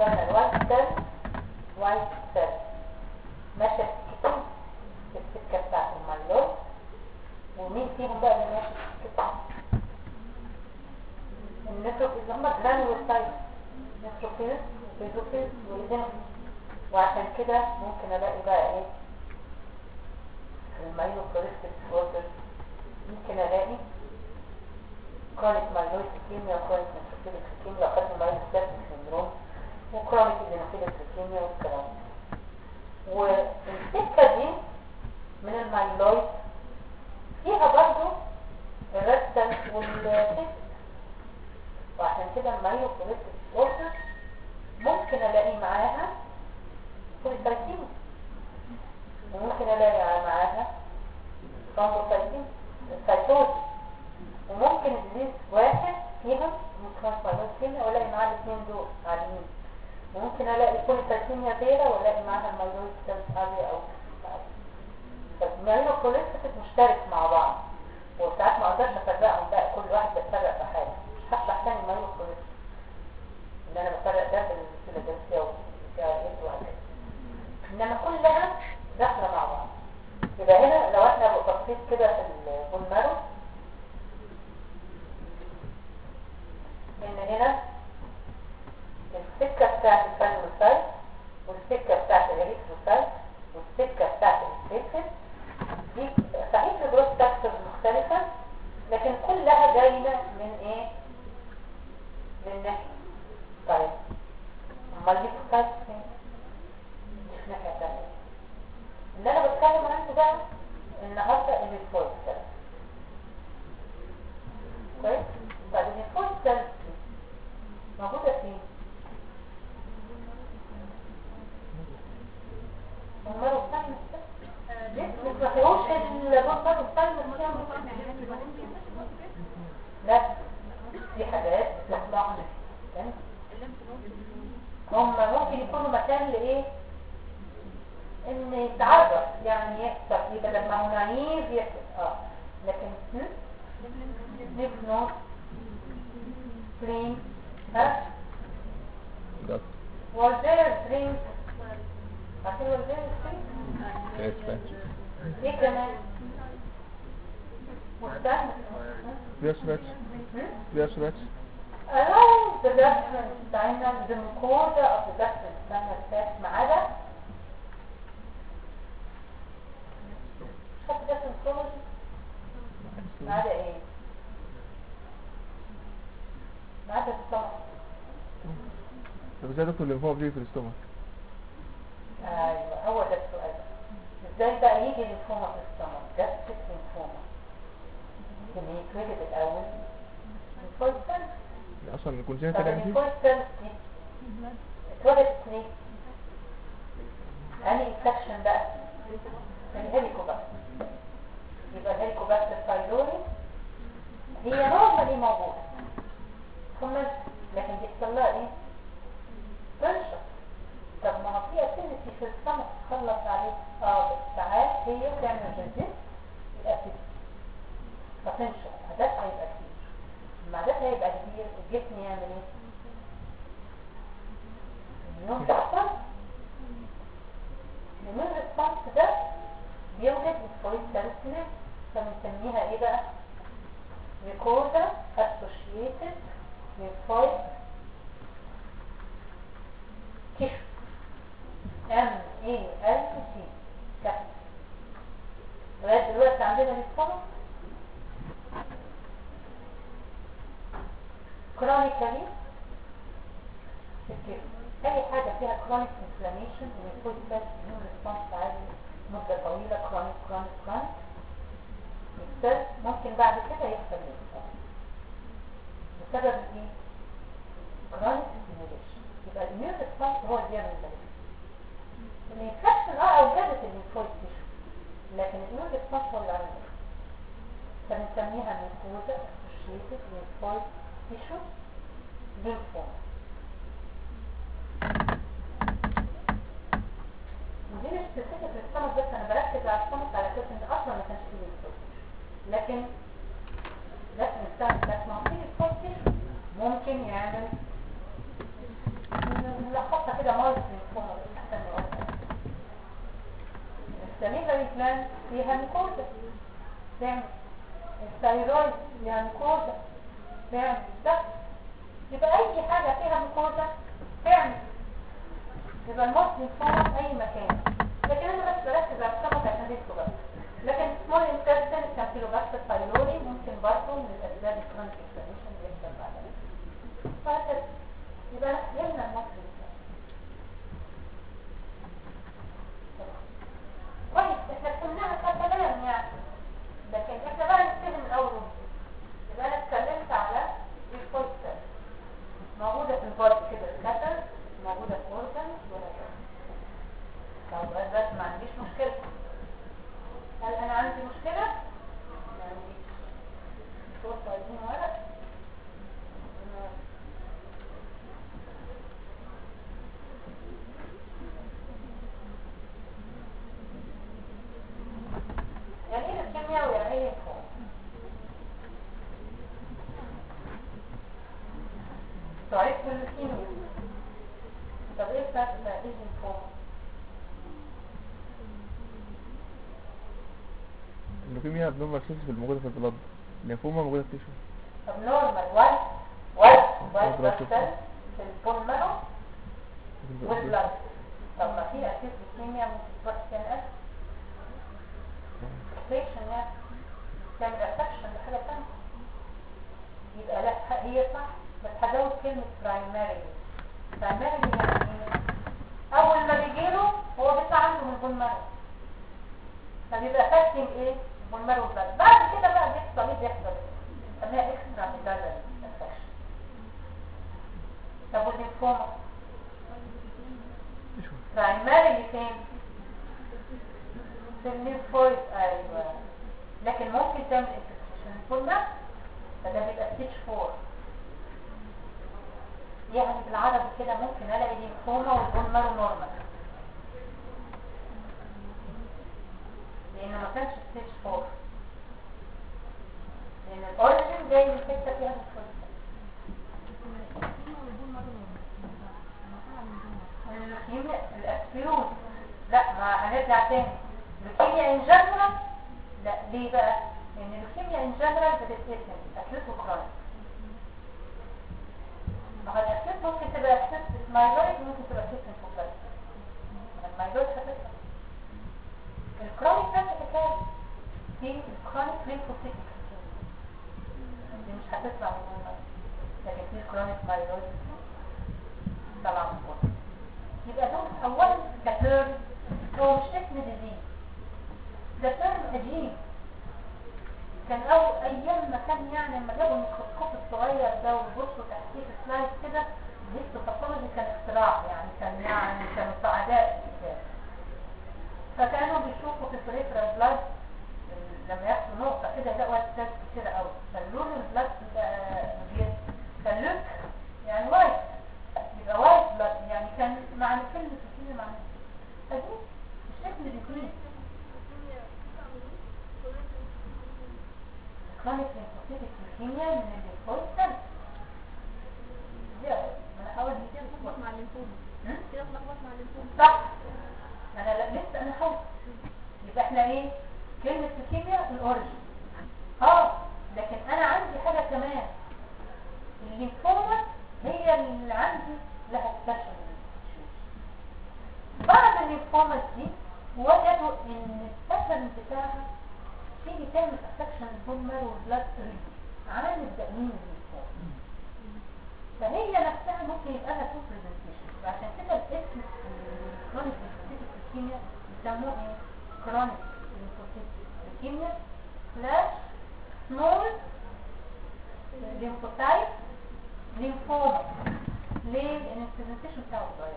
قدامنا الوايت سيل وايت سيل ماشيه كتير في السكه بتاعت المايلوز ومين فيهم بقى اللي ماشي في السكه النتروف اللي هم جرانيولوسايت نتروفيل بيزوفيل وايدينوفيل وعشان كده ممكن الاقي بقى ايه في المايلوكوريستيك ووتر ممكن الاقي كرونيك مايلويد ليكيميا وكرونيك نتروفيليك ليكيميا وخدنا مايلوسيستيك سيندروم وكرونيك ايدينوفيليك ليكيميا والكلام ده والسكه دي من المايلويد فيها برضو الريد والفيس وعشان كده المايلوكوريستيك ووتر ممكن الاقي معاها بوليسايتين وممكن الاقي معاها ثرومبوسايتين سايتوز وممكن ديزيز واحد فيها ممكن والاقي معاها الاثنين دول عاليين وممكن الاقي بوليسايتينيا فيرا والاقي معاها المايلويد سيلز عالية او فالمايلوكوريستيك مشترك مع بعض وساعات ما اقدرش افرقهم بقى كل واحد بتفرق في حاجه مش هشرح تاني المايلوكوريستيك ان انا بفرق ده بالفيلادلفيا والجاهلية وهكذا انما كلها داخله مع بعض يبقى هنا لو احنا بصيت كده في البولمارو ان هنا السكه بتاعت الفالوسايت والسكه بتاعت الريثروسايت والسكه بتاعت السيكل دي صحيح الجروس تاكسس مختلفه لكن كلها جايه من ايه من ناحيه طيب امال دي بتاعت فين مش ناحيه ثانيه اللي انا بتكلم عنه بقى النهارده الفول سيل كويس طيب الفول سيل موجوده فين المرض الثاني ما تروحش المرض الثاني لا دي حاجات تطلع هم ممكن يكونوا مكان لايه ان يتعرف يعني يحصل يبقى لما هو نايف يحصل اه لكن ليف نوت سليم ها Got والدير سليم عارفين والدير سليم yes, right. ايه كمان مستنى Yes, right. Yes, right. around the reference diamond the mucosa of the reference diamond test ما عدا شوف ده symptomology ما عدا ايه ما عدا السtomach طب ازاي دكتور الليمفوما بتيجي في الاستومك؟ ايوه هو ده السؤال ازاي بقى يجي لينفوما في السtomach gastric lymphoma اللي يتولد الاول lymphoid cells اصلا الكونجنت طب اللي عندي الليمفويد سيلز دي اتولدت ليه؟ انهي انفكشن بقى؟ الهيليكوباكتر يبقى الهيليكوباكتر بايلوري هي نورمالي موجودة ثم لكن بيحصل لها ايه؟ تنشط طب ما هو في اسيدتي في السمك تخلص عليه اه بس ساعات هي تعمل ريزيست الاسيدتي فتنشط عادتها هيبقى كتير لما عادتها هيبقى كبير الجسم يعمل ايه؟ النوم ريسبونس النوم ريسبونس ده بيوجد الفويد سيلسلس فبنسميها ايه بقى؟ ميكوزا اسوشيتد ليمفويد تيشو ام اي ال تي كابت لغايه دلوقتي عندنا ليمفوما كرونيكالي اي حاجه فيها كرونيك انفلاميشن الليمفويد سيلز immune response عادي مده طويله كرونيك كرونيك كرونيك السيلز ممكن بعد كده يحصل ليمفوما بسبب ايه؟ كرونيك ستيميوليشن يبقى الاميون ريسبونس هو اللي بيعمل ده الانفكشن اه اوجدت الليمفويد تيشو لكن الاميون ريسبونس هو اللي عمل ده فبنسميها ميكوزا اسوشيتد ليمفويد تيشو ليمفوما دي مش سبيسيفيك للسمك بس انا بركز على السمك على اساس ان اصلا ما كانش فيه ليمفويد لكن لكن السمك بس ما هو فيه ليمفويد تيشو ممكن يعمل نلخبط فيها ميكوزا تعمل الثايرويد فيها ميكوزا تعمل ده يبقى اي حاجة فيها ميكوزا تعمل يبقى الموت لينفوما اي مكان لكن انا بس بركز على السمك عشان ديسكو بس لكن سمول انتستين كامبيلوباستر بايلوري ممكن برضه من الاسباب الكرونيك انفلاميشن بيحصل بعدها فهكذا يبقى فهمنا الموت لينفوما كويس احنا فهمناها ككلام يعني لكن احنا بقى نبتدي من اول وجديد يبقى انا اتكلمت على الفويستر موجودة في البارت كده الكتر موجودة في اورجن وهكذا لو بقى بس ما عنديش مشكلة هل انا عندي مشكلة؟ ما عنديش صوت عايزين ورق يعني ايه الكيمياء ويعني ايه الفوق؟ تعرف الكيمياء طب ايه الفرق بين ايه الفوق؟ اللوكيميا ابنورمال سيستم الموجودة في البلد الليمفوما موجودة في التيشو طب نورمال وايت وايت وايت بلاد بلاد سيل في البون مارو والبلاد طب ما في اكيد الكيمياء ممكن تروح سي ان اس فيكشن يعني تعمل افكشن لحاجه ثانيه يبقى لا هي صح بس هزود كلمه برايمري برايمري يعني ايه؟ اول ما بيجيله هو بيطلع عنده من البون مارو فبيبقى فاكتنج ايه البون مارو والبلاد بعد كده بقى بيحصل ايه بيحصل بنسميها اكسترا ميدالر انفكشن طب والليمفوما تيشو برايمري فين في الليمفويد ايوه لكن ممكن تعمل انفكشن كلها فده بيبقى ستيج 4 يعني بالعربي كده ممكن الاقي ليمفوما والبون مارو نورمال لانه ما كانش ستيج 4 لان الاوريجن جاي من حته فيها ليمفويد اللوكيميا الاسبيروز لا ما هنرجع تاني اللوكيميا ان جنرال لا ليه بقى لان اللوكيميا ان جنرال بتتقسم اكيوت وكرونيك ما هو الاكيوت ممكن تبقى اكيوت مايلويد ممكن تبقى اكيوت انفوكاس المايلويد هتطلع الكرونيك نفس الحكايه في الكرونيك ليمفوسيتيك دي مش هتطلع من المايلويد لكن في الكرونيك مايلويد طلع من فوق يبقى دول اولا كتيرم هو مش اسم ديزيز ده ترم قديم كان اول ايام ما كان يعني لما جابوا الميكروسكوب الصغير ده وبصوا تحتيه في سلايد كده الهيستوباثولوجي كان اختراع يعني كان يعني كانوا سعداء بالكتاب فكانوا بيشوفوا في البريفرال بلاد لما ياخدوا نقطة كده يلاقوا اسلاك كتير قوي فاللون البلاد بيبقى فاللوك يعني وايت يبقى وايت بلاد يعني كان معنى كلمة كتير معنى فدي مش اسم ديزيز كرونيك ليمفوسيتك ليوكيميا من الليمفويد سيل دي انا حاول كده تلخبط مع الليمفوما هم؟ كده تلخبط مع الليمفوما صح انا لا لسه انا حاول يبقى احنا ايه كلمة ليوكيميا الاوريجن اه لكن انا عندي حاجة كمان الليمفوما هي اللي عندي لها سبيشال بعد الليمفوما دي وجدوا ان السبب بتاعها تيجي تعمل افكشن البون مارو والبلاد ريد عن التأمين الليمفوما فهي نفسها ممكن يبقى لها تو برزنتيشن وعشان كده الاسم الكرونيك ليمفوسيتك ليكيميا بيسموه ايه؟ كرونيك ليمفوسيتك ليكيميا سلاش سمول ليمفوسايت ليمفوما ليه؟ لان البرزنتيشن بتاعه صغير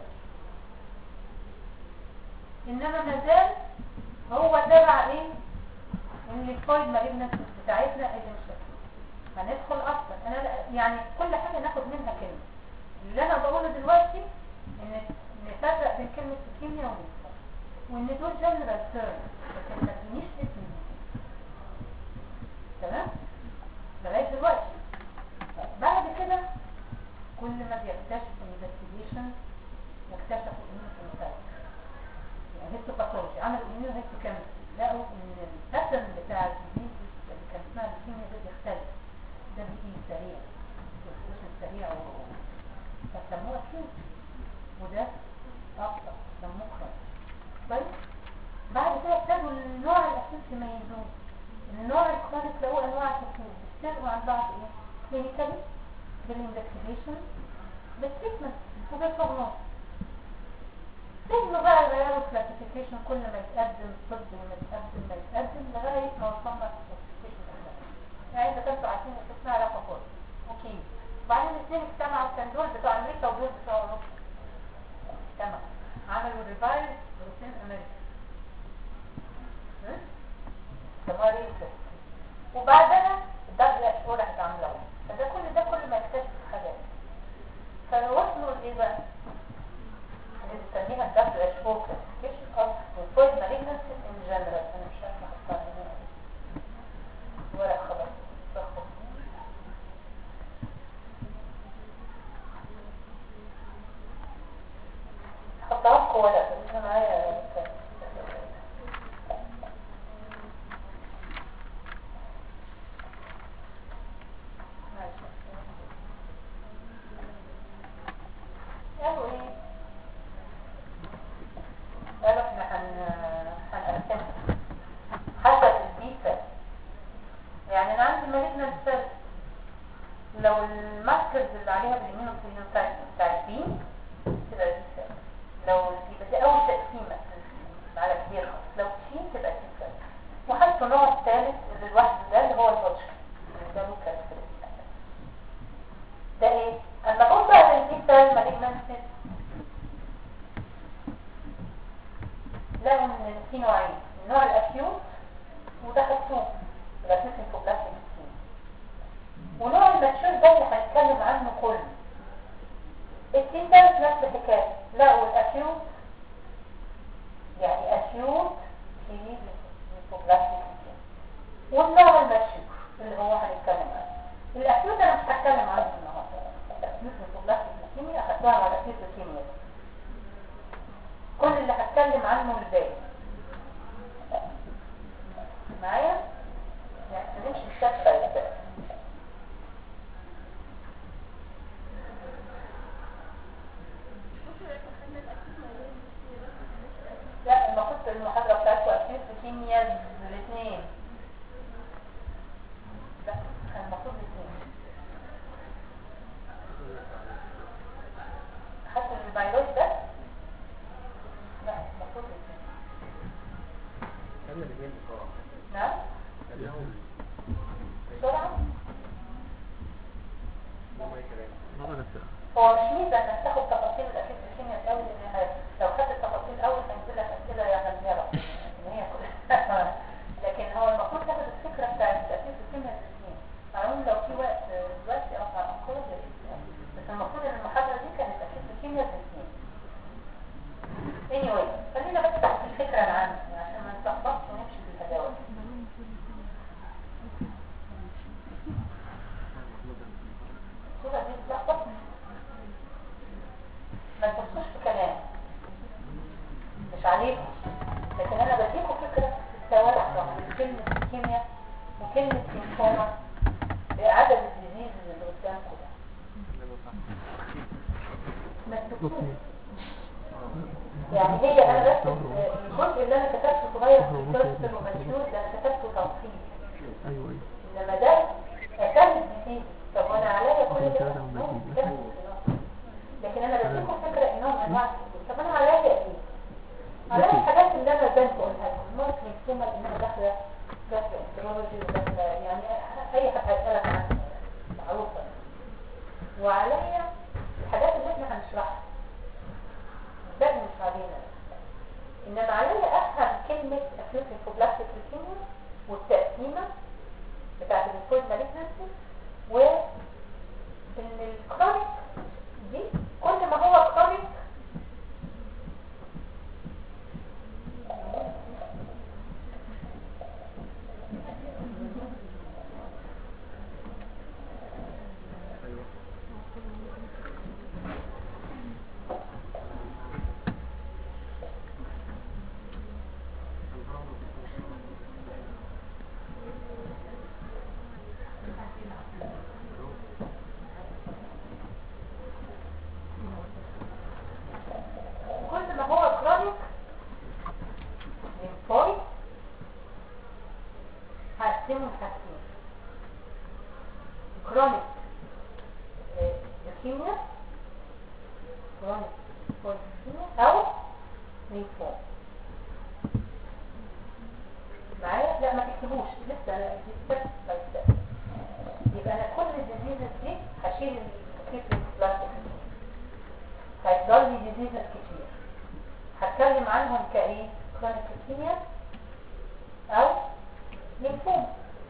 انما مازال هو تبع ايه؟ الليمفويد مالجنس بتاعتنا اللي مش فاكرين. هندخل اكتر انا لا- يعني كل حاجه ناخد منها كلمه اللي انا بقوله دلوقتي ان نفرق بين كلمه الكيمياء والليمفوما وان دول جنرال تيرم لكن ما تدينيش اسم جديد. تمام لغايه دلوقتي بعد كده كل ما بيكتشفوا انفستيجيشن يكتشفوا انه في يعني هيستوباثولوجي عملوا اميون هيستوكيمستري لقوا ان الباترن بتاع الديزيز اللي كان اسمها لوكيميا ده بيختلف ده بيجي سريع الفلوس سريع و- فسموه اكيوت وده ابطا سموه كرونيك طيب بعد كده ابتدوا النوع الاكيوت يميزوه النوع الكرونيك له انواع كتير بيتفرقوا عن بعض ايه كلينيكالي بالانفستيجيشن بالتريتمنت وبالبروجنوز فضلوا بقى يغيروا كلاسيفيكيشن كل ما يتقدم طب ما يتقدم ما يتقدم لغايه ما وصلنا للكلاسيفيكيشن يعني اذا كنتوا عارفين ان اسمها علاقه كورس اوكي وبعدين الاثنين اجتمعوا كان دول بتوع امريكا ودول بتوع اوروبا اجتمعوا عملوا ريفايز روتين امريكا سموها ريسيرش وبعدها الدبليو اتش او راحت عامله واحد. فده كل ده كل ما يكتشف حاجات فوصلوا لايه بقى؟ اللي بنسميها الدبليو اتش او كلاسيفيكيشن اوف ليمفويد مالجنسي ان جنرال انا مش عارفه احطها هنا ورق خلاص بخبط. حطها لكم ورق بس انا معايا كان- ماشي. قالوا ايه قالوا احنا هن هنقسمها حسب البيتا يعني انا عندي مالجنال سيل لو الماركرز اللي عليها بالاميونوفينوتايب بتاع البين تبقى دي سيل لو يبقى دي اول تقسيمه على كبير خالص لو تي تبقى دي سيل وحطوا النوع الثالث اللي لوحده ده اللي هو الهوتشكن اللي ده له كاركترستيك ده ايه؟ اما بص على الديجيتال مالجنسي لقوا ان في نوعين النوع الاكيوت وده حطوه الاكيوت انفوبلاستيك ونوع الماتشور ده اللي هنتكلم عنه كله التيتال نفس الحكايه لقوا الاكيوت يعني اكيوت في انفوبلاستيك والنوع الماتشور اللي هو هنتكلم عنه الاكيوت انا مش هتكلم عنه النهارده الاكيوت انفوبلاستيك ليكيميا اخدتها على الاكيوت ليكيميا كل اللي هتكلم عنه الباقي معايا يعني نمشي ستيب باي ستيب لا المفروض المحاضرة بتاعتكم أكيد بكيمياء الاثنين لا المفروض الاثنين حتى البيولوجي ده لا المفروض الاثنين خلي الاثنين بسرعة نعم خليهم بسرعة هما كلام نظر الفئة هو مش ميزة انك تاخد تفاصيل الاكيد الكيمياء الاول لان ه- لو خدت التفاصيل الاول هينزل لك اسئله يا غنيره ان هي كلها لكن هو المفروض تاخد الفكره بتاعت الاكيد الكيمياء الاثنين معلوم لو في وقت آه، دلوقتي او على الانقاذ يا ريت يعني. بس المفروض ان المحاضره دي كانت اكيد الكيمياء الاثنين anyway خلينا بس تحت الفكره العامه عشان ما نتلخبطش ونمشي في الهداوه الصوره دي تلخبط ما تبصوش في كلام مش عليكم لكن انا بديكم فكره التوسع من كلمه الكيمياء وكلمه سيمفوما بعدد الديزيز اللي قدامكم ده ما تبصوش يعني هي انا بس الجزء اللي انا كتبته صغير في الكورس ومشهور ده انا كتبته تلخيص ايوه ايوه انما ده اساس الديزيز طب وانا عليا كل ده هذا هو ممكن المزيد. كده. لكن انا بديكم فكره انهم انواع الديزيز طب انا عليا ايه؟ عليا الحاجات اللي انا بنت اقولها لكم ممكن يكون انها داخله داخله استرولوجي وداخله يعني اي حد هيسالك عنها معروفه وعليا الحاجات اللي احنا هنشرحها ده مش علينا انما عليا افهم كلمه acute lymphoblastic leukemia والتقسيمه بتاعت الليمفويد مالجنسي و ان الكرونيك دي كل ما هو كرونيك كرونيك ليمفوما او ليمفوما معايا لا ما تكتبوش لسه انا دي ستيب باي ستيب يبقى انا كل الديزيزز دي هشيل الكيس بلاستيك هيفضل لي ديزيزز كتير هتكلم عنهم كايه كرونيك ليكيميا او ليمفوما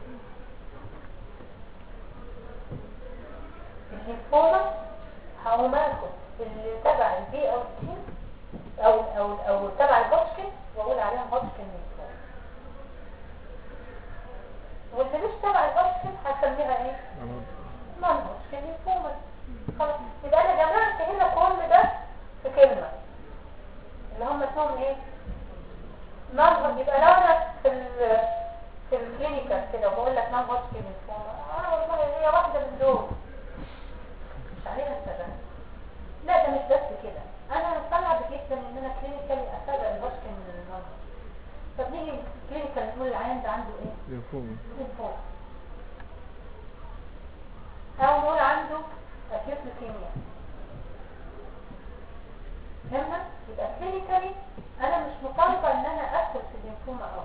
الليمفوما هقوم اخد اللي تبع البي او تي او او او تبع الهوتشكن واقول عليها هوتشكن ليمفوما واللي مش تبع الهوتشكن هسميها ايه؟ نون هوتشكن ليمفوما خلاص يبقى انا جمعت هنا كل ده في كلمه اللي هم اسمهم ايه؟ نون يبقى لو انا في ال في الكلينيكال كده وبقول لك نون هوتشكن ليمفوما اه والله هي واحده من دول مش عليها السبب لا ده مش بس كده انا مستغرب جدا ان انا كلينيكالي افرق الهوتشكن من النون طب نيجي كلينيكال نقول العيان ده عنده ايه؟ ليمفوما ليمفوما او نقول عنده اكيوت ليكيميا فهمنا يبقى كلينيكالي انا مش مطالبه ان انا ادخل في الليمفوما او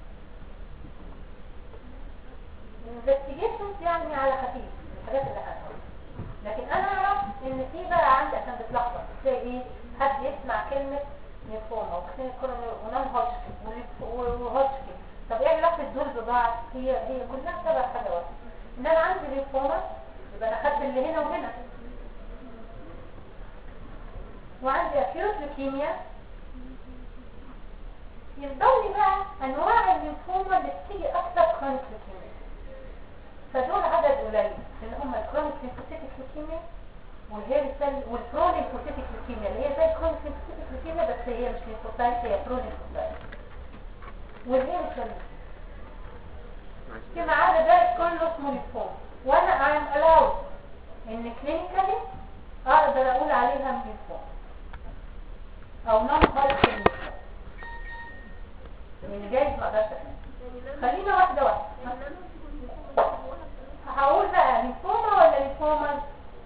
investigations يعني على خفيف الحاجات اللي هنقولها لكن انا اعرف ان في بقى عندي عشان بتلخبط تلاقي ايه حد يسمع كلمه ليمفوما وكلينيكال ونون هوتشكن وليمف- وهوتشكن طب ايه علاقه دول ببعض هي هي كلها تبع حاجه واحده ان انا عندي ليمفوما يبقى انا خدت اللي هنا وهنا وعندي اكيوت ليكيميا يفضل لي بقى انواع الليمفوما اللي بتيجي اكثر كرونيك ليكيميا فدول عدد قليل اللي هم الكرونيك ليمفوسيتيك ليكيميا والهيري سيل والبرو ليمفوسيتيك ليكيميا اللي هي زي الكرونيك ليمفوسيتيك ليكيميا بس هي مش ليمفوسايت هي برو ليمفوسايت والهيري سيل فيما عدا ذلك كله اسمه ليمفوما وانا I'm allowed ان كلينيكالي اقدر اقول عليها ليمفوما او نون هولكن ليمفوما يعني جايز ما اقدرش أفهم. خلينا واحده واحده هقول بقى ليمفوما ولا ليمفوما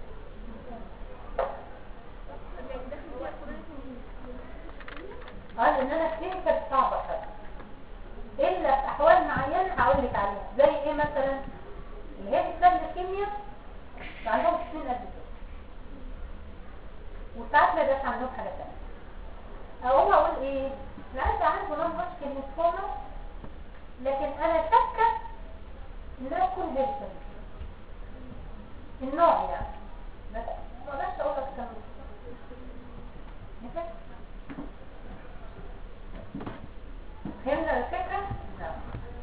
اه لان انا كلينيكال صعبه شويه الا في احوال معينه هقول لك عليها زي ايه مثلا اللي هي بتسبب الكيمياء عندهم سنين قد كده وساعات ما يبقاش عندهم حاجه ثانيه اقوم اقول ايه العيال عنده نون هوتشكن ليمفوما لكن انا شاكه انها تكون هيلث النوع يعني بس ما اقدرش اقول اكتر من كده ماشي؟ فهمنا الفكره؟ نعم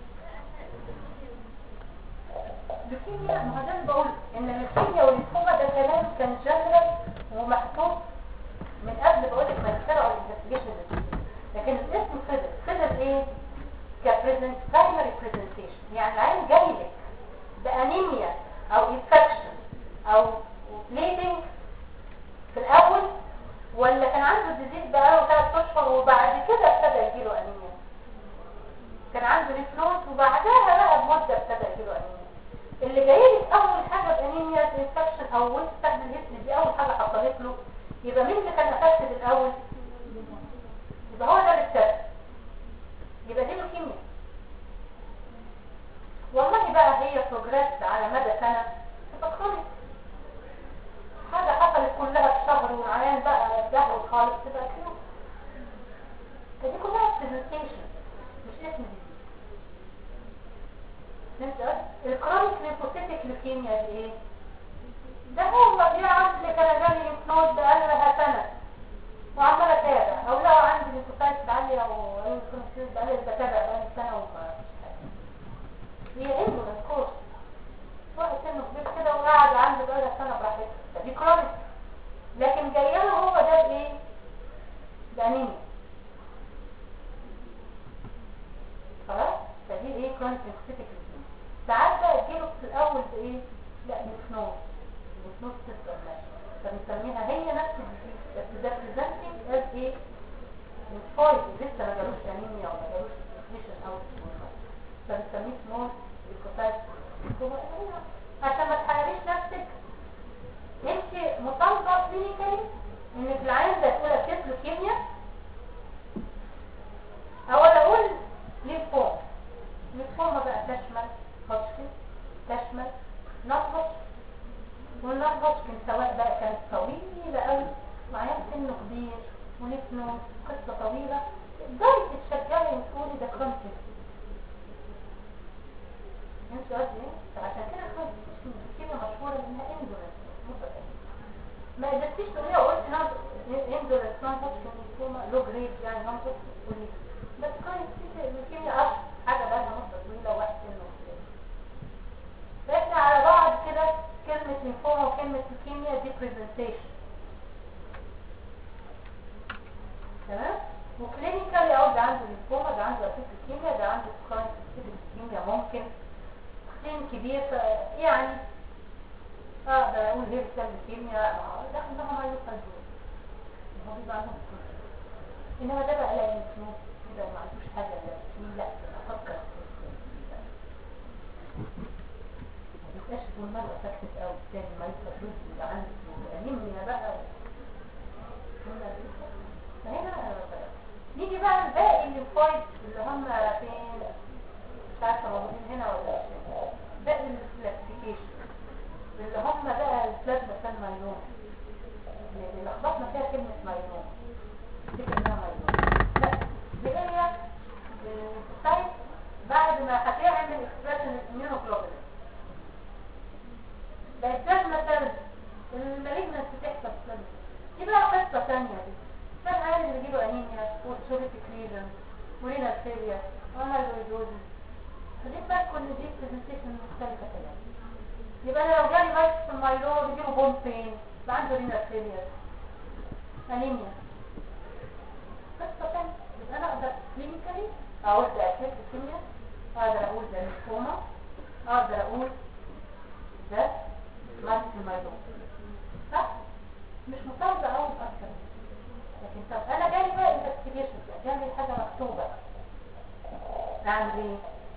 الكيمياء ما هو ده اللي بقول ان الكيمياء والليمفوما ده كلام كان جنرال ومحطوط من قبل بقول لك ما يخترعوا الانفستيجيشن لكن الاسم فضل فضل ايه؟ كبريزنت برايمري بريزنتيشن يعني العين جاي لك بانيميا او انفكشن او بليدنج في الاول ولا كان عنده ديزيز بقاله ثلاث اشهر وبعد كده ابتدى يجيله انيميا كان عنده ريفلوز وبعدها بقى بمده ابتدى يجيله انيميا اللي جاي لك اول حاجه بانيميا انفكشن او وانت تاخد الاسم دي اول حاجه حصلت له يبقى مين اللي كان افكتد الاول يبقى هو ده اللي ابتدى يبقى دي لوكيميا والله بقى هي بروجريس على مدى سنه تبقى كرونيك حاجه حصلت كلها في شهر والعيان بقى اتدهور خالص تبقى كيو فدي كلها برزنتيشن مش اسم جديد فهمت قصدي؟ الكرونيك ليمفوسيتيك لوكيميا دي ايه؟ ده هو دي عندي كان جالي ليمفنود بقى لها سنه وعمال اتابع او لو عندي ليمفوسايتس عاليه وانفلونسيز بقى لي بتابع بقى سنه وما فيش حاجه هي اندولنت كورس واحد سنه كبير كده وقاعد عنده بقى لها سنه براحتها فدي كرونيك لكن جاي له هو ده بايه؟ بانيميا خلاص فدي ايه كرونيك ليمفوسيتيك لوكيميا ساعات بقى تجيله في الاول بايه؟ لا ليمفنود ليمفنود سيستم فبنسميها هي نفس الديزيز بس ده بريزنتنج از ايه؟ ليمفويد لسه ما جالوش انيميا وما جالوش ديفيشن او فبنسميه سمول ليكوسايت عشان ما تحيريش نفسك انت مطالبه كلينيكالي ان في العين ده تقول اكيد لوكيميا او انا اقول ليمفوما ليمفوما بقى تشمل هوتشكن تشمل نوت هوتشكن والنوت هوتشكن سواء بقى كانت طويلة قوي وعيان سنه كبير ونفنه قصة طويلة ازاي تتشجعي وتقولي ده كونسيبت انت قصدي ايه؟ فعشان كده خلاص كده مشهورة انها اندولنس ما قدرتيش تقولي قلت نعم اندولنس نون هوتشكن ليمفوما لو جريد يعني نون هوتشكن قولي بس كويس كده الليمفيميا اشهر حاجة بقى مدة طويلة وقت انه فاحنا على بعض كده كلمة ليمفوما وكلمة ليكيميا دي بريزنتيشن تمام وكلينيكالي اهو ده عنده ليمفوما ده عنده اسيد ليكيميا ده عنده كرونيك اسيد ليكيميا ممكن سن كبير ف يعني اقدر اقول هير سيل ليكيميا ده ده ما يوصل دول هو بيبقى عندهم كل انما ده بقى لا يمكن كده وما عندوش حاجه لا فيه لا افكر ما بيبقاش طول مره ساكت قوي تاني ما يوصل يبقى عنده انيميا بقى فهنا نيجي بقى الباقي الليمفويد اللي هم فين مش عارفه موجودين هنا ولا لا باقي الكلاسيفيكيشن اللي هم بقى البلازما سيل مايلوم اللي لخبطنا فيها كلمه مايلوم تفتكر انها مايلوم لا دي هي السايت بعد ما هتعمل اكسبريشن الاميونوجلوبولين بقت بلازما سيل المالجنس بتحصل في دي بقى قصه ثانيه دي فالعيال اللي بيجيله انيميا وسوريتك ليجن ورينال فيليا وامالويدوزيس فدي بقى كل دي برزنتيشن مختلفه تماما يبقى انا لو جالي بس في المايلو بيجيله بون بين يبقى عنده رينال فيليا انيميا قصه ثانيه يبقى انا اقدر كلينيكالي اقول ده اكيد كيميا اقدر اقول ده ليمفوما اقدر اقول ده مالتي مايلو صح مش مطالبه قوي اكتر لكن طب انا جالي بقى انفستيجيشن جالي حاجه مكتوبه اعمل ايه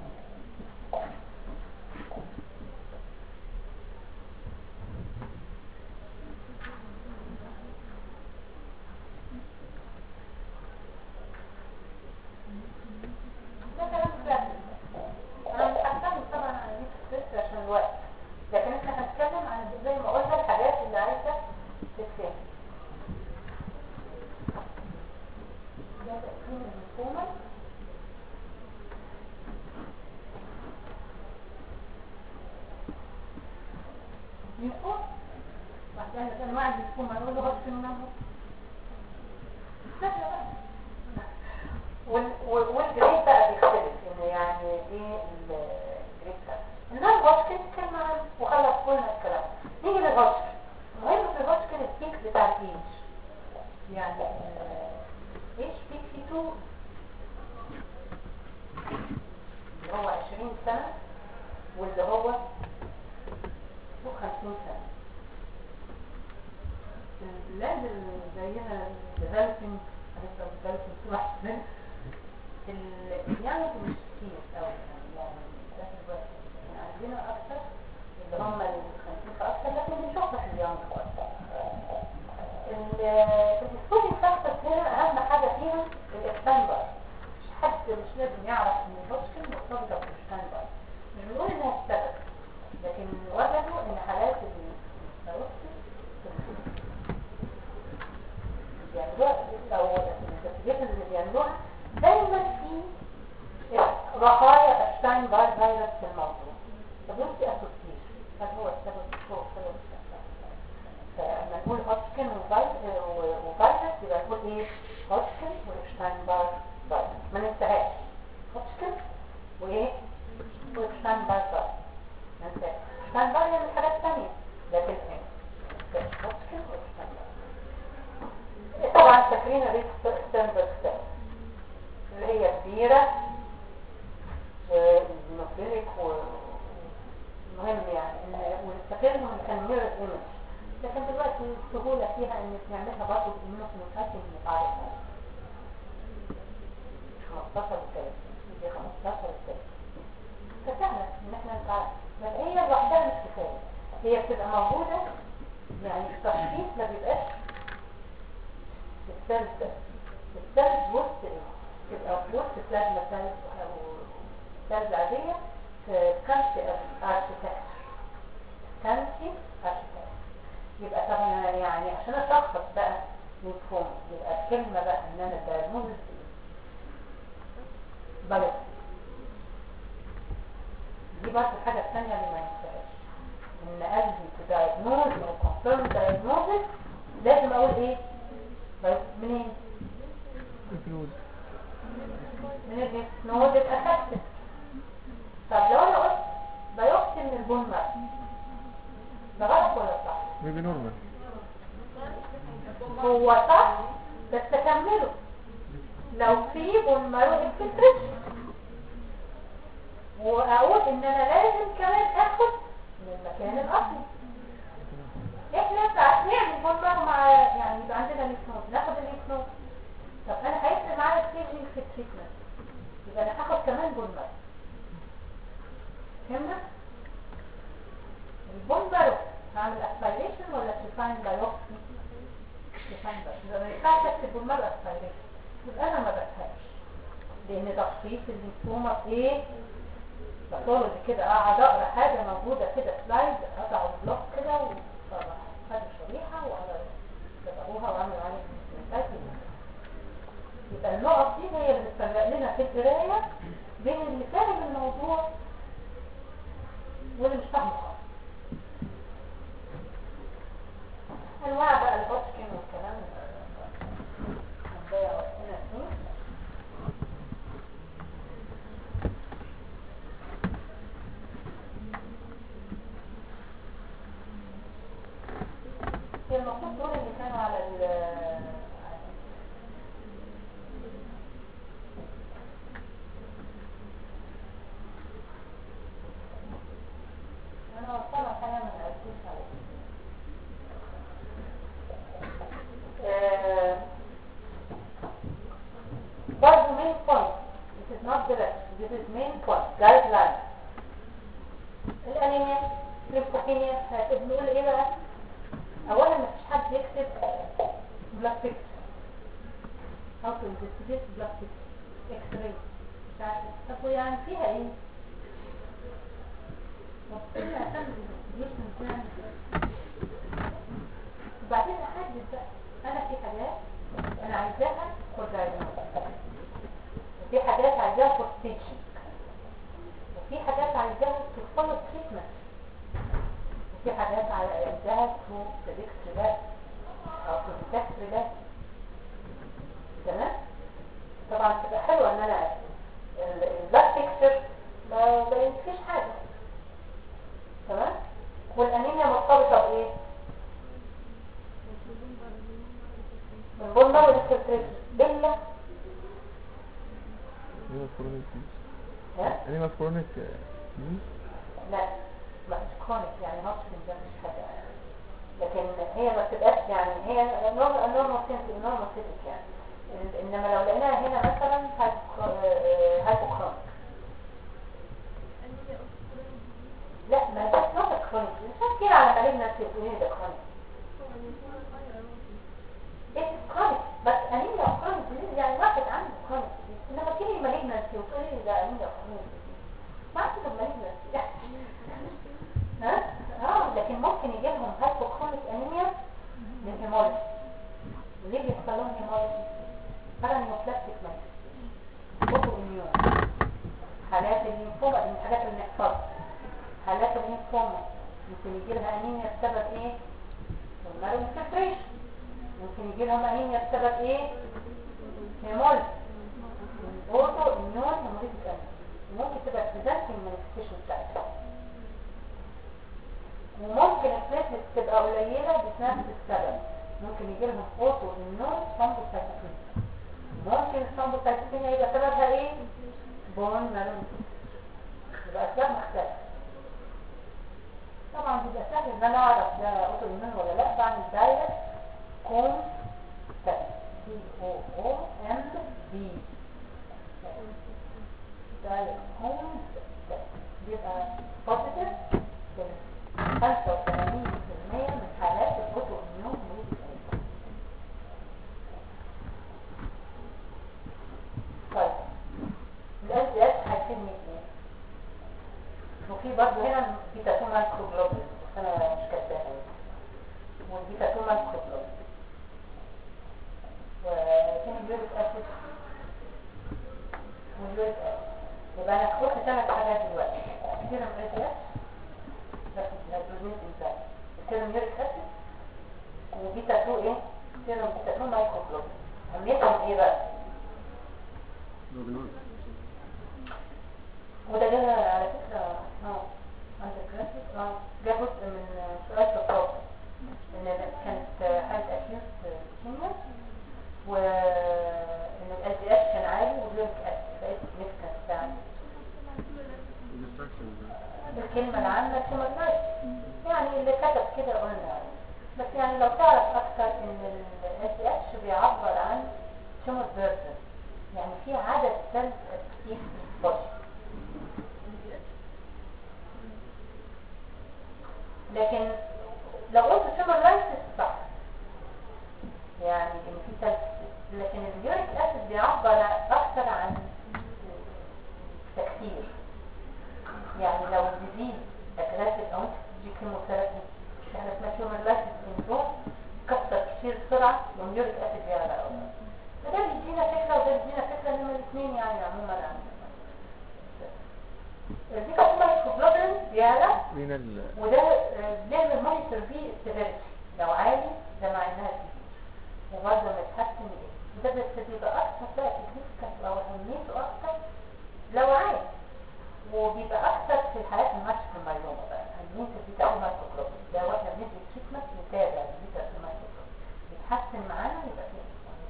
ده كلام كلاسيك انا مش هتكلم طبعا عن النيكست عشان الوقت لكن احنا هنتكلم عن زي ما قلنا الحاجات اللي عايزه تتفهم ده تقسيم الليمفوما ليمفوما بعدين كان انواع الليمفوما نقول له غصب منهم سهله بقى وال- وال- والجريد بقى بيختلف ان يعني ايه الجريد ده النار هوتشكن كان معانا وخلص قلنا الكلام نيجي للهوتشكن المهم في الهوتشكن البيك بتاع الايج يعني آه، ايش بيك في 2 اللي هو 20 سنة واللي هو فوق 50 سنة البلاد اللي زينا ديفلوبينج هنبقى ديفلوبينج طول احسن اليانج مش كتير قوي يعني ده في الوقت لكن عندنا اكتر اللي هم ال 50 فاكتر لكن بنشوفها في اليانج اكتر السبوتنج فاكتورز هنا اهم حاجه فيها الاكسباندر مش حد مش لازم يعرف ان الهوتشكن مرتبطه بالاكسباندر مش بنقول انها السبب لكن وجدوا ان حالات الفيروسيس بيعملوها او الانفستيجيشن اللي بيعملوها دايما في بقايا اشتاين بار فيروس في الموضوع طب انت اسوسيشن هل هو السبب هو السبب فلما نقول هوتشكن وفيروس يبقى نقول ايه هوتشكن وإبشتاين بار فيروس ما ننساهاش هوتشكن وايه وإبشتاين بار فيروس ما ننساهاش إبشتاين بار يعني حاجات ثانيه لكن ايه هوتشكن وإبشتاين بار طبعا فاكرين ريت ستاندرد ستاند اللي هي كبيرة ونوكليك ومهم يعني ان ونستفيدهم ان كان ميرور ايمج لكن دلوقتي السهولة فيها ان نعملها برضه بالمناسبة نتعرف عليها 15 وثلاث دي 15 وثلاث فسهلة ان احنا نتعرف بس هي لوحدها مش كفاية هي بتبقى موجودة يعني التشخيص ما بيبقاش السيلز ده السيلز وسط ايه؟ تبقى في وسط بلازما سيلز او سيلز عادية في كانسي اركيتكتشر كانسي اركيتكتشر يبقى طبعا يعني عشان اشخص بقى مفهوم يبقى الكلمة بقى ان انا diagnosis بلد دي برضه الحاجة الثانية اللي ما ينساهاش ان قلبي to diagnose او confirm diagnosis لازم اقول ايه بس منين الفلود من الليف نود اتأكد طب لو انا قلت بيوكسي من البون مارك ده غلط ولا صح بيبي نورمال هو صح بس اكمله لو في بون مارو انفلتريشن واقول ان انا لازم كمان اخد من المكان الاصلي احنا ساعات نعمل بون مارو مع يعني يبقى عندنا ليف نود ناخد الليف نود طب انا هيفرق معايا ستيجنج في التريتمنت يبقى انا هاخد كمان بون مارو فهمنا البون مارو هعمل اسبيريشن ولا تريفاين بايوبسي تريفاين بايوبسي يبقى ما ينفعش اكتب بون مارو اسبيريشن يبقى انا ما بفهمش لان تشخيص الليمفوما في ايه باثولوجي كده اقعد اقرا حاجه موجوده كده سلايد اقطع البلوك كده وخد شريحه وعلى كتبوها وعملوا عليها دوكيومنتات يبقى النقط دي هي اللي بتفرق لنا في القرايه بين اللي فاهم الموضوع واللي مش فاهمه خالص انواع بقى الهوتكن والكلام هنضيع وقتنا فيه هي المفروض دول اللي كانوا على ال انا وصلنا حاجه من الاسيس عليه آه، برضه main point this is not direct this is main point guideline الانيميا ليمفوبينيا بنقول ايه بقى اولا مفيش حد يكتب بلاد بيكتشر how to investigate blood picture x-ray مش عارفه طب يعني فيها ايه وبتبقى عشان الانفستيجيشن يعني وبعدين احدد بقى انا في حاجات انا عايزاها فور diagnosis وفي حاجات عايزاها فور staging وفي حاجات عايزاها to follow treatment وفي حاجات عايزاها to predict relapse او to detect relapse تمام طبعا تبقى حلوه ان انا البلاك بيكتشر ما بينفيش حاجه تمام والانيميا مرتبطه بايه البولما والانفلتريشن بيلا انيما كرونيك ها انيما كرونيك دي لا مش كرونيك يعني هوتشكن ده مش حاجه لكن هي ما بتبقاش يعني هي نورمال سينس نورمال سيتك يعني انما لو لقيناها هنا مثلا هايبوكرونيك لا ما ده نوت كرونيك مش كتير على مالجنسي وتقولي ده كرونيك ايه كرونيك بس انيميا كرونيك يعني واحد عنده كرونيك انما تيجي مالجنسي وتقولي ده انيميا كرونيك ما اعتقد مالجنسي ها اه لكن ممكن يجي لهم هايبوكرونيك انيميا من هيمولوجي ليه بيحصل لهم هيمولوجي بارانيوبلاستيك مانيفستيشن اوتو اميون حالات الليمفوما دي من الحاجات اللي نحفظها حالات الليمفوما ممكن يجي لها انيميا بسبب ايه؟ المارو انفلتريشن ممكن يجي لهم انيميا بسبب ايه؟ هيمولوجي اوتو اميون هيمولوجيك ممكن تبقى بريزنتنج مانيفستيشن بتاعتها وممكن البليتلت تبقى قليلة بنفس السبب ممكن يجي لهم اوتو اميون ثرومبوسايتوبينيا ممكن الثرومبوسايتوبينيا يبقى سببها ايه؟ بون مارو يبقى اسباب مختلفة طبعا بيبقى سهل ان انا اعرف ده اوتو اميون ولا لا بعمل دايركت كوم تست سي او او ام بي دايركت كوم تست بيبقى بوزيتيف 85% من حالات الاوتو اميون في برضه هنا بيتا 2 مايكرو جلوبولين بس انا مش كاتباها هنا. والبيتا 2 مايكرو جلوبولين وفين اليوريك اسيد واليوريك اسيد يبقى انا قلت ثلاث حاجات دلوقتي سيرم اس بس الهيدروجين انزايم سيرم يوريك اسيد وبيتا 2 ايه سيرم بيتا 2 مايكرو جلوبولين اهميتهم ايه بقى وده جه على فكرة اه عند الجرافيك اه جه جزء من سؤال شطاب ان كانت حالة اكيوت كيميا وان ال دي اس كان عالي واليوريك اسيد بقيت سيجنفكانت بتاعه الكلمة العامة توماتايت يعني اللي كتب كده قلنا بس يعني لو تعرف اكتر ان ال دي اس بيعبر عن تومات بيرسون يعني في عدد سيلز كتير في البشر لكن لو قلت سوبر لايسيس صح يعني ان في سلس لكن اليوريك اسيد بيعبر اكثر عن تكثير يعني لو الديزيز اجريسيف او انت بتدي كيموثيرابي مش احنا اسمها سوبر لايسيس سندروم كثر كتير بسرعه واليوريك اسيد بيعلى قوي فده بيدينا فكره وده بيدينا فكره ان هما الاثنين يعني عموما عن دي كانت مايكروجلوبين بيعلى لينا ال وده آه، بنعمل مونيتور بيه السيفيريتي لو عالي ده معناها كبير وبرضه لما يتحسن ايه وده بس بيبقى اكتر بقى significant او اهميته اكتر لو عالي وبيبقى اكتر في الحالات الماسكو المايلوما بقى البنت دي تعمل مايكروجلوبين ده واحنا بندي تريتمنت نتابع البنت في المايكروجلوبين يتحسن معانا يبقى فيه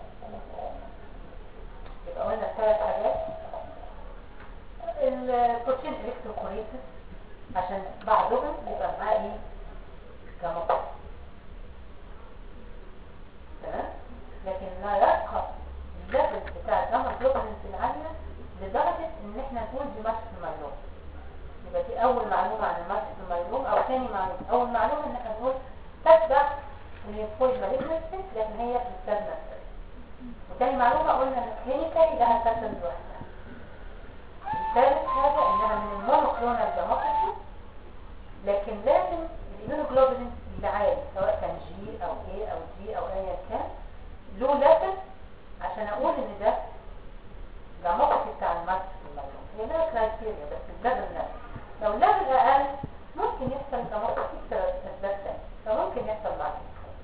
يبقى قلنا ثلاث حاجات البروتين الكتروكوريسيس عشان بعضهم يبقى معاه ايه كمقص تمام لكن لا يبقى الليفل بتاع الجاما جلوبولينز العالية لدرجة ان احنا نقول دي ماسك الميلوم يبقى دي اول معلومة عن الماسك الميلوم او ثاني معلومة اول معلومة ان احنا نقول تتبع الليمفويد مالجنسي لكن هي بتستخدم وتاني معلومة قلنا ان كلينيكالي لها سكند لوحدها ثالث حاجة انها من المونوكلونال ديموكراسي لكن لازم الإيمونوجلوبولين اللي عالي سواء كان جي او اي او جي او ايا كان له ليفل عشان اقول ان ده ديموكراسي بتاع الماركس في المجنون هي لها كرايتيريا بس الليفل نفسه لو الليفل اقل ممكن يحصل ديموكراسي بسبب اسباب تانية فممكن يحصل بعد كده.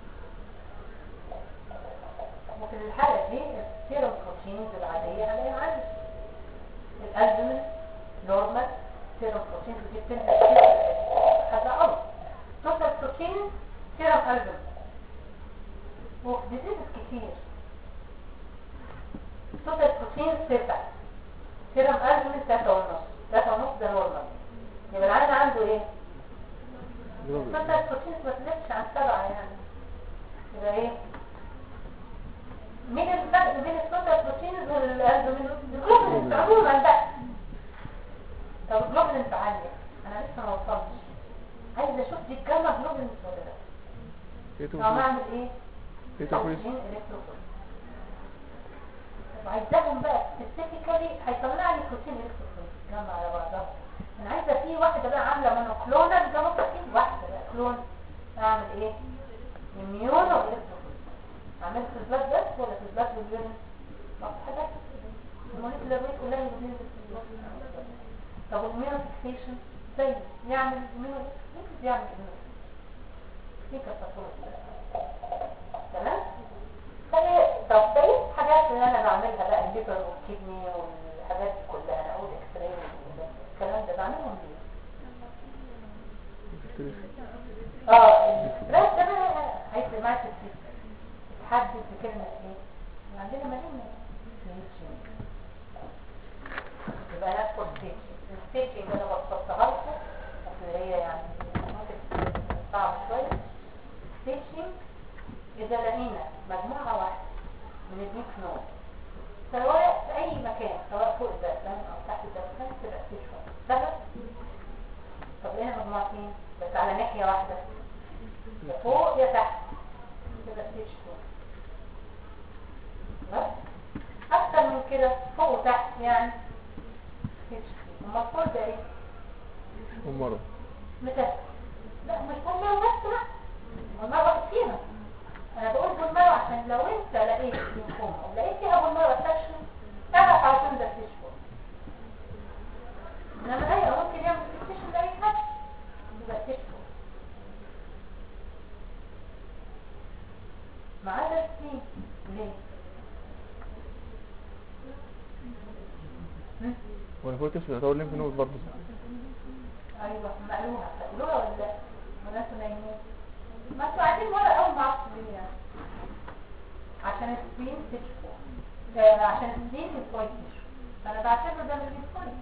وفي الحالة دي السيروم بروتينز العادية عليها عالي الالبومين نورمال سيروم بروتين ودي بتنزل كتير هذا امر توتال بروتين سيروم البومين وفي ديزيز كتير توتال بروتين ستة سيروم البومين تلاتة ونص تلاتة ونص ده نورمال يبقى العيان عنده ايه؟ توتال بروتين ما تزيدش عن سبعة يعني يبقى ايه؟ مين الفرق بين التوتال بروتينز والالبومين الجلوبولين عموما بقى طب الجلوبولين عالية انا لسه ما وصلتش عايز اشوف دي الجامعة جلوبولين ولا لا تيتو او اعمل ايه تيتو كويس أوكسجين إلكتروفوريس. طب عايزاهم بقى سبيسيفيكالي هيطلع لي بروتين الكتروفوريس جمع على بعضها انا عايزه في واحده بقى عامله مونوكلونال جاما بروتين واحده بقى كلون اعمل ايه اميونو الكتروفوريس اعمل في البلاد بس ولا في البلاد واليورين ما في حاجات الموليكولار ويت كلها اللي بتنزل في البلاد طب الاميونو فيكسيشن زي يعمل اميونو يعمل اميونو دي كتاكولوجي تمام فهي طب بقيت حاجات اللي انا بعملها بقى الليفر والكدني والحاجات دي كلها انا اقول اكس راي الكلام ده بعملهم ليه؟ اه الاسترس ده بقى هيفرق معاك كتير تحدد بكلمة ايه؟ عندنا مالين ستيتشنج يبقى ندخل ستيتشنج الستيتشنج انا بسطتها لكم بس هي يعني ممكن صعب شوية ستيتشنج إذا لقينا مجموعة واحدة من الديك نود سواء في أي مكان سواء فوق الدرسان أو تحت الدرسان تبقى ستيتش واحد سهل؟ طب لقينا مجموعتين بس على ناحية واحدة يا فوق يا تحت تبقى ستيتش تو بس أكتر من كده فوق وتحت يعني ستيتش 3 أما الفوق ده إيه؟ ومرة متسك لا مش بولمارو بس لا بولمارو واحد فيها انا بقول بولمارو عشان لو انت لقيت لينفوما او لقيت فيها بولمارو افكشن تعرف عشان ده تشفو انما اي ممكن يعمل فيكشن لاي حد يبقى تشفو ما عدا السين ليه؟ هم؟ ونفوتش يعتبر ليمف نود برضه ايوه مقلوها تقولوها ولا لا ولا انتوا نايمين ما انتوا قاعدين ورا قوي ما اعرفش ليه يعني عشان السين تشفو آه، عشان السين البوينت تشفو فانا بعتبره ده من البوينت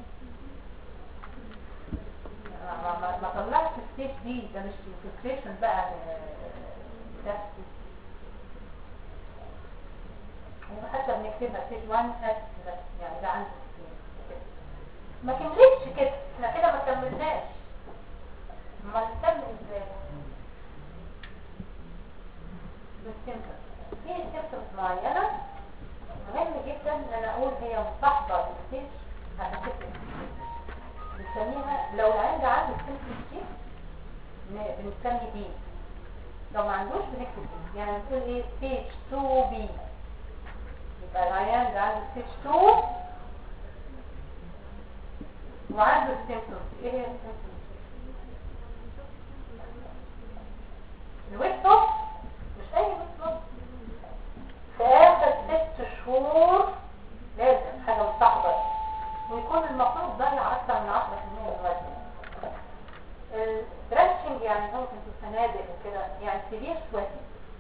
ما ما ما طلعش الستيج دي ده مش انفلتريشن بقى آه، نفسي وحتى بنكتبها ستيج 1 اس يعني ده عنده السين ما كملتش كده احنا كده ما كملناش ما نكمل ازاي بالسيمتومز في سيمتومز معينة مهم جدا ان انا اقول هي مصاحبة للستيج عشان تفرق بنسميها لو العيان ده عنده السيمتومز دي ن- بنسمي دي لو ما عندوش بنكتب دي يعني بنقول ايه ستيج 2 بي يبقى العيان ده عنده ستيج 2 وعنده السيمتومز ايه هي السيمتومز الويت لوس مش اي ويت لوس في اخر ست شهور لازم حاجه مصاحبه ويكون المفروض ضيع اكثر من 10% من الوزن الستريتشنج يعني ممكن في الفنادق وكده يعني سيفير سويتنج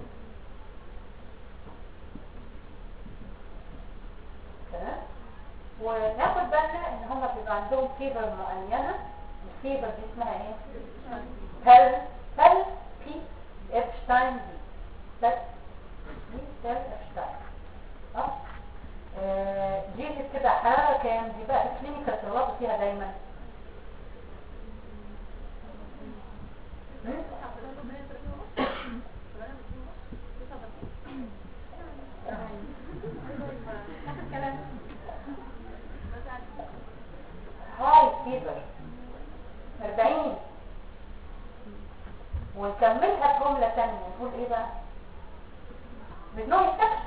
تمام وناخد بالنا ان هم بيبقى عندهم فيبر معينه الفيبر دي اسمها ايه هل هل بي ابشتاين دي بس دي سيل ابشتاين اه آه، دي بتبقى حرارة كام دي بقى الكلينيكال تغلطوا فيها دايما هم؟ هاي فيبر 40 ونكملها بجملة تانية نقول ايه بقى with no infection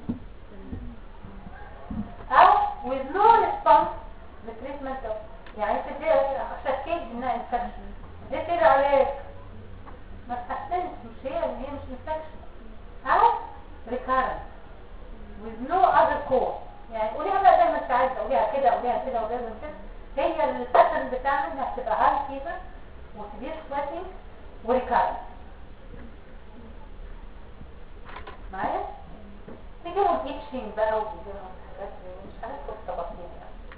او with no response للتريتمنت يعني انت دي شكيت انها infection دي كده علاج ما تحسنش مش هي ان هي مش infection او recurrent with no other cause يعني قوليها بقى زي ما انت عايزه قوليها كده قوليها كده قوليها كده هي الباترن بتاعنا انها بتبقى هاي فيبر وسيفير سويتنج وريكارنت معايا بيجيبوا الايتشنج بقى وبيجيبوا حاجات مش هندخل في تفاصيل يعني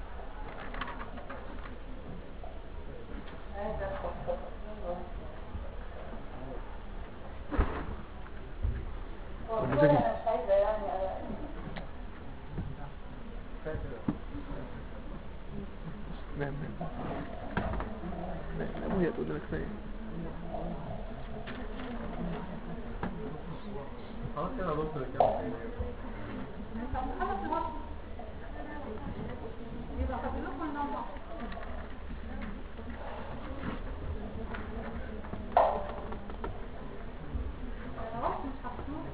عايزه ادخل في تفاصيل و- والله انا مش عايزه يعني أ- نعم نعم نعم وهي تقول لك كفايه خلاص كده يا دكتور الكلام يبقى فاضل لكم النمط خلاص مش هتنور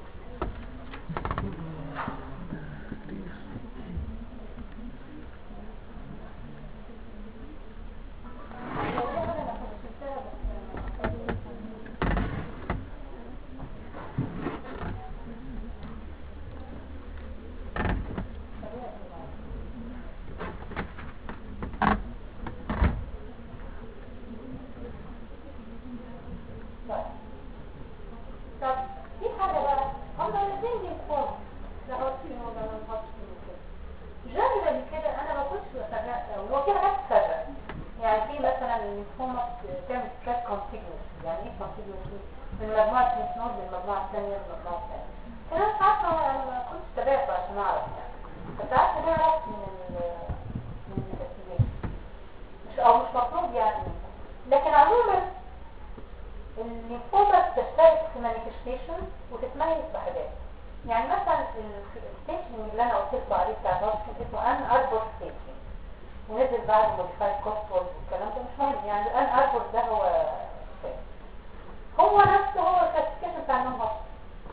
طب في حاجة بقى هم الاثنين بيكونوا لا هوتين ولا لا هوتين وكده جنرالي كده انا ما كنتش بفرق قوي هو في حاجات تفرق يعني في مثلا الليمفوما بتعمل كات كونتيجوس يعني ايه كونتيجوس من مجموعة الليمفنود للمجموعة الثانية للمجموعة الثانية كده مش عارفة انا ما كنتش تابعته عشان اعرف يعني بس عارفة نعرف من ال من الانفستيجيشن مش او مش مطلوب يعني لكن عموما الليمفوما بتشترك في مانيفستيشن وتتميز بحاجات يعني مثلا الستيشن اللي انا قلت لكم عليه بتاع الهوسبيتال اسمه ان اربور ستيشن ونزل بعد موديفايد كوست والكلام ده مش مهم يعني الان اربورت ده هو هو نفسه هو الكلاسيفيكيشن بتاع النون هوستن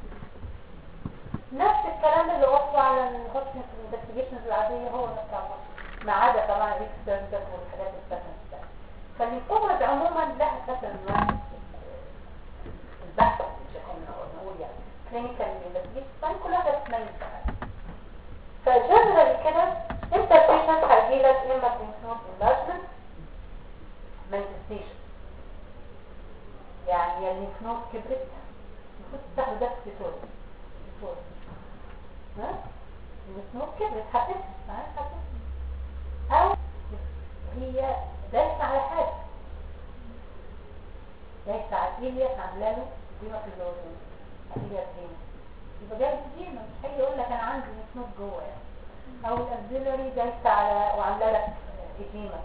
نفس الكلام اللي وصله على الهوستن في الانفستيجيشنز العاديه هو نفس الهوستن ما عدا طبعا الاكسترنال والحاجات السكند ستاند فالليمفوماز عموما لها مثلا البحث مش احنا نقول يعني كلينيكال انفستيجيشن كلها بتتميز بحاجه فجنرالي كده انت البيشنت هيجيلك اما ليمفنود انلارجمنت مانيفستيشن يعني يا الليمفنود كبرت المفروض تاخد ده في صوره في صوره ها الليمفنود كبرت هتفهم معاك هتفهم او هي دايسه على حاجه دايسه على ايليا عامله له ديما في الزوجين ايليا ديما يبقى جاي ديما مش هيجي يقول لك انا عندي ليمفنود جوه يعني او الاكزيلري دايسه على وعامله لك اديمه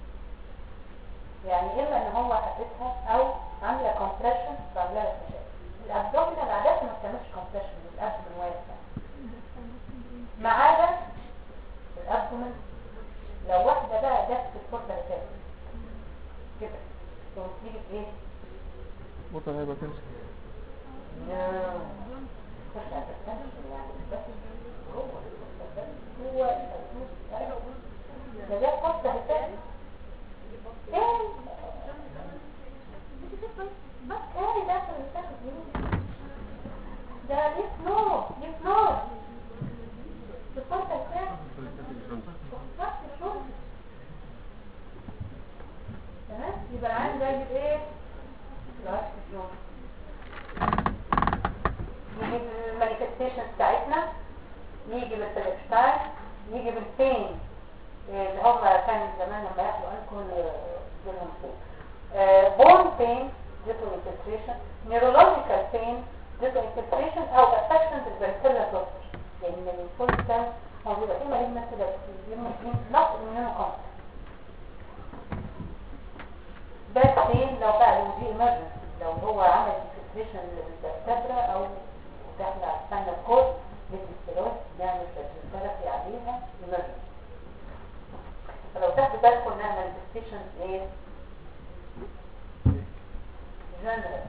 يعني اما ان هو حاسسها او عامله كومبريشن فعامله لك مشاكل الابدومينال عاده ما بتعملش كومبريشن الابدومين واسع ما عدا الابدومين لو واحده بقى جت في الفتره اللي فاتت كده تقوم تيجي ايه؟ بطل هيبقى تنسى لا مش هتستنشق يعني بس هو هو ده ده قصة هتاني ايه بس ايه ده في المستخدم منين ده ليه نور ليه نور بصوت الكلام بصوت الشرب تمام يبقى العين ده يجيب ايه راس اليوم نجيب المانيفستيشن بتاعتنا يجي بالسلكشتاين يجي بالبين اللي هم كان زمان لما ياخدوا انكم لهم بون بين ديتو انفلتريشن نيورولوجيكال بين ديتو انفلتريشن او افكشن الفيرتيلا كلوستر لان الفول كان موجوده فيه مريض مثل نقص منه كونت ده بين لو بقى لو دي ايمرجنسي لو هو عمل انفلتريشن للفرتبرا او داخل على السنة الكود للدستيرويد نعمل ثيرابي عليها emergency فلو تاخدوا بالكم انها manifestations ايه؟ general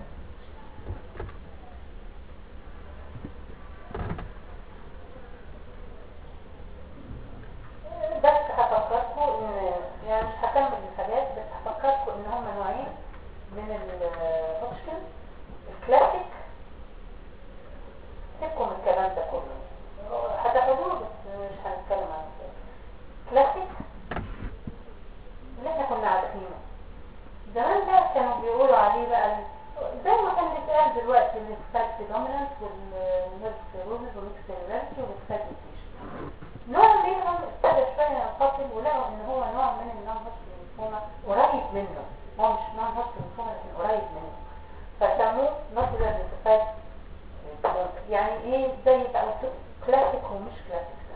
بس هفكركم ان يعني مش هكمل الحاجات بس هفكركم ان هم نوعين من الهوتشكن الكلاسيك سيبكم من الكلام ده كله هتاخدوه بس مش هنتكلم عنه كلاسيك اللي احنا كنا عارفينه زمان ده كانوا بيقولوا عليه بقى زي ما كان بيتقال دلوقتي السبايك دومينانس والنيرف سيروزز والميكس سيرفيرتي والسبايكيشن نوع منهم ابتدى شويه ينفصل ولقوا ان هو نوع من النون هوستن لينفوما قريب منه هو مش نون هوستن لينفوما لكن قريب منه فسموه نوتيلر ديسبايك يعني ايه زي بقى كلاسيك ومش كلاسيك ده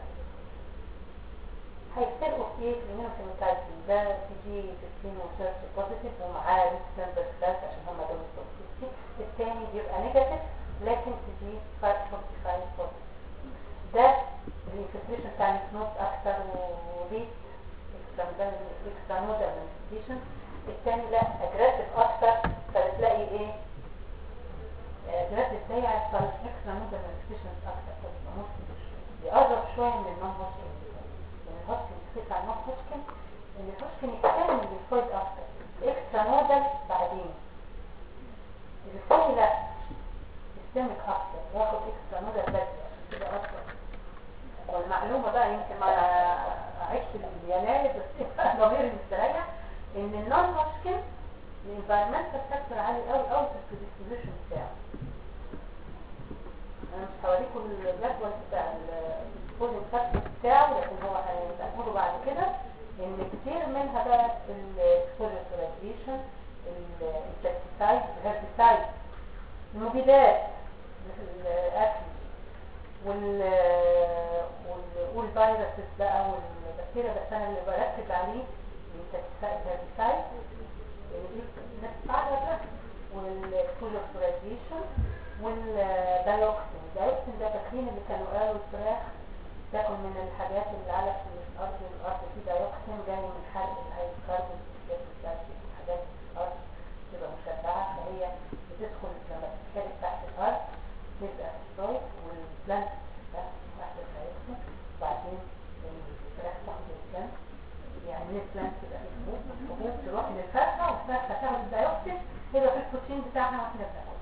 هيفترقوا في ايه في الهيموفينوتايبين ده تي جي 15 وسيرش بوزيتيف ومعاه ريسك نمبر كلاس عشان هم دول بوزيتيف الثاني بيبقى نيجاتيف لكن تي جي 545 بوزيتيف ده الانفلتريشن بتاع النوت اكتر وريت اكسترانودال انفلتريشن الثاني لا اجريسيف اكتر فبتلاقي ايه اجريسيف ده يعني اكسترانودال انفلتريشن اكتر فبيبقى ممكن يقرب شويه من النون هوستن يعني الهوستن بتاع النون هوستن ان الهوستن يتكلم بالفويد اكتر اكسترانودال بعدين الثاني لا سيستمك اكتر واخد اكسترانودال بدري عشان كده اكتر والمعلومة بقى يمكن ما عشت اليناير بس ضميري مستريح ان النون هوشكن الانفايرمنتال فاكتور عالي قوي قوي في البريدisposition بتاعه انا مش هوريكم الجدول بتاع البولين فاكتور بتاعه لكن هو هتعمله بعد كده ان كتير منها بقى الاكسبوجر تو راديشن الانسكتيسايد الهربيسايد المبيدات الاكل وال والفيروسز بقى والبكتيريا بس انا اللي بركز عليه الهربيسايد النسبة والكولوسترازيشن والدايوكسين الدايوكسين ده تكريم اللي كانوا قالوا الفراخ تاكل من الحاجات اللي على في الارض الارض في دايوكسين جاي من حرق الهيدروكربون الحاجات في الارض تبقى مشبعه فهي بتدخل لما تتحرق تحت الارض تبقى ستايك والبلانت تحت الدايوكسين وبعدين الفراخ تاخد البلانت يعني من البلانت تبقى في الحبوب الحبوب تروح للفرخه والفرخه تاخد الدايوكسين يبقى في البروتين بتاعها واحنا بناكل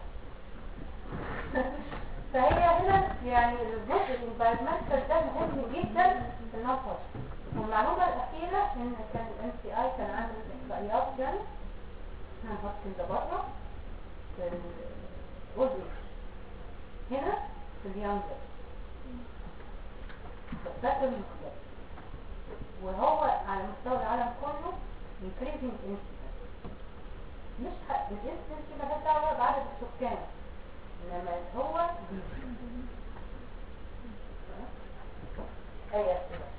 فهي هنا يعني الجزء الانفايرمنتال ده مهم جدا في النقاش والمعلومة الأخيرة إن كان الام سي اي كان عامل إحصائيات يعني هنحط ده بره في الأولد هنا في اليانجر فالذكر مختلف وهو على مستوى العالم كله increasing incidence مش حق الانسيدنس مالهاش دعوة بعدد السكان انما هو بيزيد اي اسئله